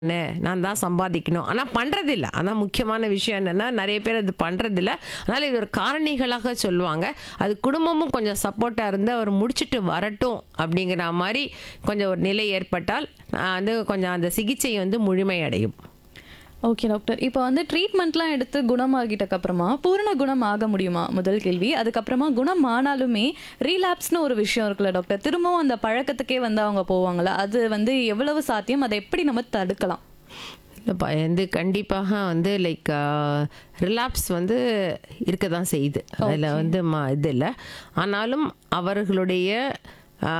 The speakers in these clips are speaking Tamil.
என்ன, நான் தான் சம்பாதிக்கணும் ஆனா பண்றதில்ல அதான் முக்கியமான விஷயம் என்னன்னா நிறைய பேர் அது பண்றதில்ல அதனால இது ஒரு காரணிகளாக சொல்லுவாங்க அது குடும்பமும் கொஞ்சம் சப்போர்ட்டா இருந்து அவர் முடிச்சுட்டு வரட்டும் அப்படிங்கிற மாதிரி கொஞ்சம் ஒரு நிலை ஏற்பட்டால் ஆஹ், வந்து கொஞ்சம் அந்த சிகிச்சை வந்து முழுமையடையும் ஓகே டாக்டர் இப்போ வந்து ட்ரீட்மெண்ட்லாம் எடுத்து குணமாகிட்டக்கு அப்புறமா பூரண குணம் ஆக முடியுமா முதல் கேள்வி அதுக்கப்புறமா குணம் ஆனாலுமே ரீலாப்ஸ்னு ஒரு விஷயம் இருக்குல்ல டாக்டர் திரும்பவும் அந்த பழக்கத்துக்கே வந்து அவங்க போவாங்களா அது வந்து எவ்வளவு சாத்தியம் அதை எப்படி நம்ம தடுக்கலாம் இல்லைப்பா வந்து கண்டிப்பாக வந்து லைக் ரிலாப்ஸ் வந்து இருக்க தான் செய்யுது அதில் வந்து ம இது இல்லை ஆனாலும் அவர்களுடைய ஆ,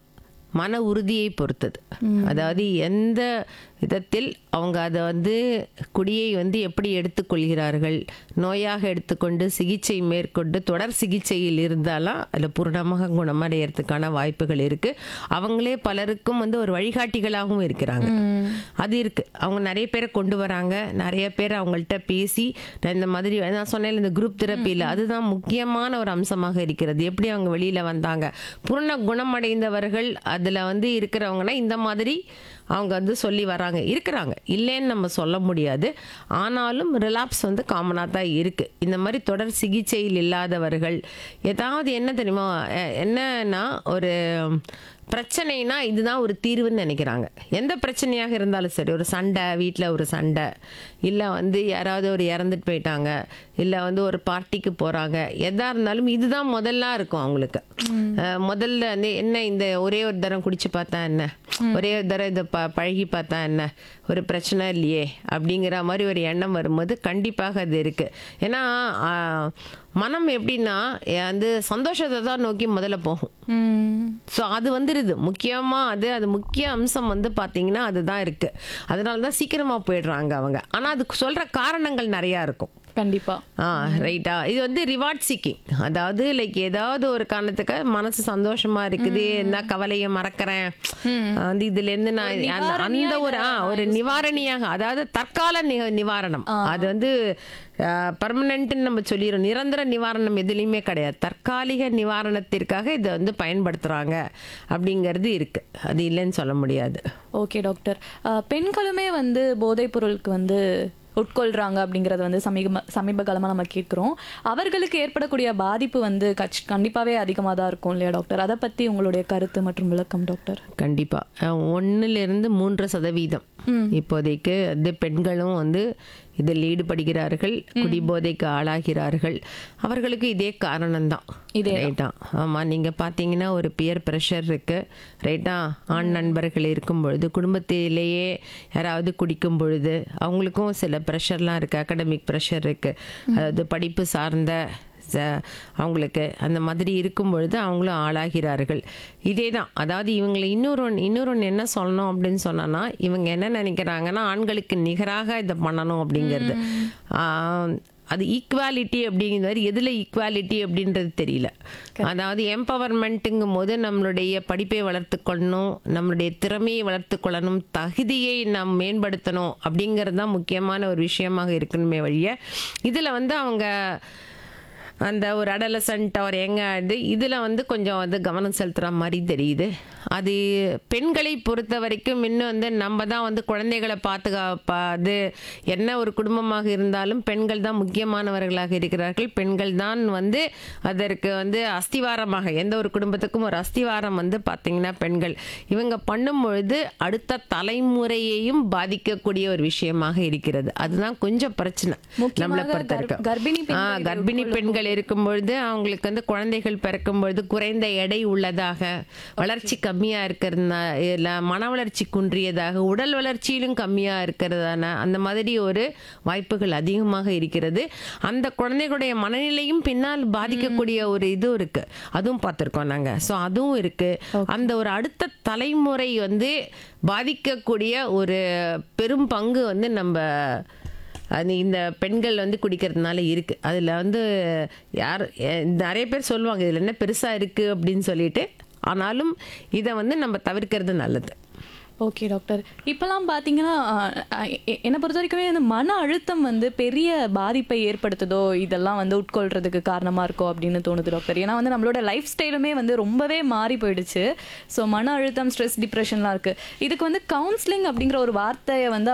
மன உறுதியை பொறுத்தது அதாவது எந்த விதத்தில் அவங்க அதை வந்து குடியை வந்து எப்படி எடுத்துக்கொள்கிறார்கள் நோயாக எடுத்துக்கொண்டு சிகிச்சை மேற்கொண்டு தொடர் சிகிச்சையில் இருந்தாலும் அதில் பூரணமாக குணமடைகிறதுக்கான வாய்ப்புகள் இருக்குது அவங்களே பலருக்கும் வந்து ஒரு வழிகாட்டிகளாகவும் இருக்கிறாங்க அது இருக்கு அவங்க நிறைய பேரை கொண்டு வராங்க நிறைய பேர் அவங்கள்ட்ட பேசி நான் இந்த மாதிரி நான் சொன்னேன் இந்த குரூப் தெரப்பியில் அதுதான் முக்கியமான ஒரு அம்சமாக இருக்கிறது எப்படி அவங்க வெளியில வந்தாங்க பூர்ண குணமடைந்தவர்கள் அதுல வந்து இருக்கிறவங்கன்னா இந்த மாதிரி அவங்க வந்து சொல்லி வராங்க இருக்கிறாங்க இல்லைன்னு நம்ம சொல்ல முடியாது ஆனாலும் ரிலாப்ஸ் வந்து காமனாக தான் இருக்குது இந்த மாதிரி தொடர் சிகிச்சையில் இல்லாதவர்கள் ஏதாவது என்ன தெரியுமா அஹ் என்னன்னா ஒரு பிரச்சனைனா இதுதான் ஒரு தீர்வுன்னு நினைக்கிறாங்க எந்த பிரச்சனையாக இருந்தாலும் சரி ஒரு சண்டை வீட்டில் ஒரு சண்டை இல்லை வந்து யாராவது ஒரு இறந்துட்டு போயிட்டாங்க இல்லை வந்து ஒரு பார்ட்டிக்கு போகிறாங்க எதாக இருந்தாலும் இதுதான் முதல்ல இருக்கும் அவங்களுக்கு அஹ் முதல்ல வந்து என்ன இந்த ஒரே ஒரு தரம் குடிச்சு பார்த்தா என்ன ஒரே ஒரு தரம் இதை ப பழகி பார்த்தா என்ன ஒரு பிரச்சனை இல்லையே அப்படிங்கிற மாதிரி ஒரு எண்ணம் வரும்போது கண்டிப்பாக அது இருக்குது ஏன்னா ஆஹ், மனம் எப்படின்னா வந்து சந்தோஷத்தை தான் நோக்கி முதல்ல போகும் ஸோ அது வந்துடுது முக்கியமாக அது அது முக்கிய அம்சம் வந்து பார்த்தீங்கன்னா அதுதான் இருக்குது அதனால தான் சீக்கிரமாக போயிடுறாங்க அவங்க ஆனால் அதுக்கு சொல்கிற காரணங்கள் நிறையா இருக்கும் கண்டிப்பா ஆ ரைட்டா இது வந்து ரிவார்ட் சீக்கிங் அதாவது லைக் ஏதாவது ஒரு காரணத்துக்கு மனசு சந்தோஷமா இருக்குது என்ன கவலையை மறக்கிறேன் வந்து இதுல இருந்து நான் அந்த- அந்த ஒரு ஆ ஒரு நிவாரணியாக அதாவது தற்கால நி- நிவாரணம் அது வந்து பர்மனன்ட்னு நம்ம சொல்லிடுறோம் நிரந்தர நிவாரணம் எதுலேயுமே கிடையாது தற்காலிக நிவாரணத்திற்காக இதை வந்து பயன்படுத்துறாங்க அப்படிங்கிறது இருக்கு அது இல்லைன்னு சொல்ல முடியாது ஓகே டாக்டர் அஹ், பெண்களுமே வந்து போதைப் பொருளுக்கு வந்து உட்கொள்றாங்க அப்படிங்கறது வந்து சமீப சமீப காலமா நம்ம கேட்குறோம் அவர்களுக்கு ஏற்படக்கூடிய பாதிப்பு வந்து கச் கண்டிப்பாவே அதிகமாக தான் இருக்கும் இல்லையா டாக்டர் அதை பத்தி உங்களுடைய கருத்து மற்றும் விளக்கம் டாக்டர் கண்டிப்பா அஹ் ஒண்ணுல இருந்து மூன்று சதவீதம் இப்போதைக்கு வந்து பெண்களும் வந்து இதில் ஈடுபடுகிறார்கள் குடிபோதைக்கு ஆளாகிறார்கள் அவர்களுக்கு இதே காரணம்தான் இதே ரைட்டா ஆமா நீங்க பாத்தீங்கன்னா ஒரு பியர் ப்ரெஷர் இருக்கு ரைட்டா ஆண் நண்பர்கள் இருக்கும் பொழுது குடும்பத்திலேயே யாராவது குடிக்கும் பொழுது அவங்களுக்கும் சில ப்ரெஷர்லாம் இருக்கு அகடமிக் ப்ரெஷர் இருக்கு அதாவது படிப்பு சார்ந்த ச- அவங்களுக்கு அந்த மாதிரி இருக்கும் பொழுது அவங்களும் ஆளாகிறார்கள் இதே தான் அதாவது இவங்களை இன்னொரு ஒன்று இன்னொரு ஒன்று என்ன சொல்லணும் அப்படின்னு சொன்னோன்னா இவங்க என்ன நினைக்கிறாங்கன்னா ஆண்களுக்கு நிகராக இதை பண்ணணும் அப்படிங்கிறது ஆஹ், அது ஈக்குவாலிட்டி அப்படிங்கிறது எதில் ஈக்குவாலிட்டி அப்படின்றது தெரியல அதாவது எம்பவர்மெண்ட்டுங்கும் போது நம்மளுடைய படிப்பை வளர்த்துக்கொள்ளணும் நம்மளுடைய திறமையை வளர்த்துக்கொள்ளணும் தகுதியை நாம் மேம்படுத்தணும் அப்படிங்கிறது தான் முக்கியமான ஒரு விஷயமாக இருக்கணுமே வழிய இதில் வந்து அவங்க அந்த ஒரு அடலசன்ட் ஒரு எங்க இது இதில் வந்து கொஞ்சம் வந்து கவனம் செலுத்துகிற மாதிரி தெரியுது அது பெண்களை பொறுத்த வரைக்கும் இன்னும் வந்து நம்ம தான் வந்து குழந்தைகளை பாதுகாப்பாது என்ன ஒரு குடும்பமாக இருந்தாலும் பெண்கள் தான் முக்கியமானவர்களாக இருக்கிறார்கள் பெண்கள் தான் வந்து அதற்கு வந்து அஸ்திவாரமாக எந்த ஒரு குடும்பத்துக்கும் ஒரு அஸ்திவாரம் வந்து பார்த்தீங்கன்னா பெண்கள் இவங்க பண்ணும் பொழுது அடுத்த தலைமுறையையும் பாதிக்கக்கூடிய ஒரு விஷயமாக இருக்கிறது அதுதான் கொஞ்சம் பிரச்சனை நம்மளை முக்கியமாக பொறுத்த கர்ப்- வரைக்கும் கர்ப்பிணி ஆ, பெண்கள் கர்ப்பிணி பெண்கள் இருக்கும் பொழுது அவங்களுக்கு வந்து குழந்தைகள் பிறக்கும் பொழுது குறைந்த எடை உள்ளதாக வளர்ச்சி கம்மியா இருக்கிறதுனா இல்ல மன வளர்ச்சி குன்றியதாக உடல் வளர்ச்சியிலும் கம்மியா இருக்கிறதான அந்த மாதிரி ஒரு வாய்ப்புகள் அதிகமாக இருக்கிறது அந்த குழந்தைகளுடைய மனநிலையும் பின்னால் பாதிக்கக்கூடிய ஒரு இது இருக்கு அதுவும் பார்த்துருக்கோம் நாங்க ஸோ அதுவும் இருக்கு அந்த ஒரு அடுத்த தலைமுறை வந்து பாதிக்கக்கூடிய ஒரு பெரும் பங்கு வந்து நம்ம அது இந்த பெண்கள் வந்து குடிக்கிறதுனால இருக்கு அதுல வந்து யார் எ- நிறைய பேர் சொல்லுவாங்க இதுல என்ன பெருசா இருக்கு அப்படின்னு சொல்லிட்டு ஆனாலும் இதை வந்து நம்ம தவிர்க்கிறது நல்லது ஓகே டாக்டர் இப்போலாம் பார்த்தீங்கன்னா அஹ், எ- என்னை பொறுத்த வரைக்குமே இந்த மன அழுத்தம் வந்து பெரிய பாதிப்பை ஏற்படுத்துதோ இதெல்லாம் வந்து உட்கொள்றதுக்கு காரணமாக இருக்கோ அப்படின்னு தோணுது டாக்டர் ஏன்னா வந்து நம்மளோட லைஃப் ஸ்டைலுமே வந்து ரொம்பவே மாறி போயிடுச்சு ஸோ மன அழுத்தம் ஸ்ட்ரெஸ் டிப்ரெஷன்லாம் இருக்குது இதுக்கு வந்து கவுன்சிலிங் அப்படிங்கிற ஒரு வார்த்தையை வந்து